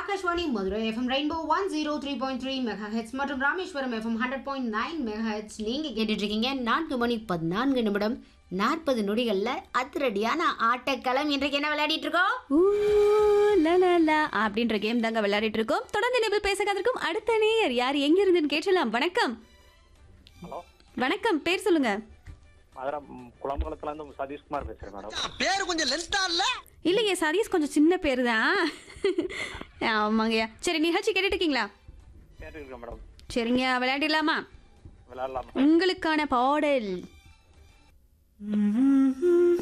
Akashvani Madurai FM rainbow one zero three point three mega hertz மற்றும் Rameswaram FM hundred point nine mega hertz நீங்கள் கேட்டுட்டு இருக்கீங்க நான்கு மணி பதினான்கு நிமிடம் நாற்பது நொடிகளில் அதிரடியான ஆட்டக்களம் இன்றைக்கு என்ன விளையாடிட்டு இருக்கோம் ஊ, லா, லா, லா அப்படின்ற கேம் தாங்க விளையாடிட்டு இருக்கோம் தொடர்ந்து நிபிள் பேச கதற்கும் அடுத்த நேயர் யார் எங்க இருந்துன்னு கேட்டலாம் வணக்கம் ஹலோ வணக்கம் பேர் சொல்லுங்க மதுரை ம், குளம்பலத்துல இருந்து சதீஷ்குமார் பேசுறேன் மேடம் பேரு கொஞ்சம் லென்த்தா இல்ல இல்லையே சதீஷ் கொஞ்சம் சின்ன பேர் தான் ஆமாங்கய்யா சரி நிகழ்ச்சி கேட்டுட்டு இருக்கீங்களா கேட்டுருக்கேன் மேடம் சரிங்க விளையாடிடலாமா விளையாடலாம் உங்களுக்கான பாடல்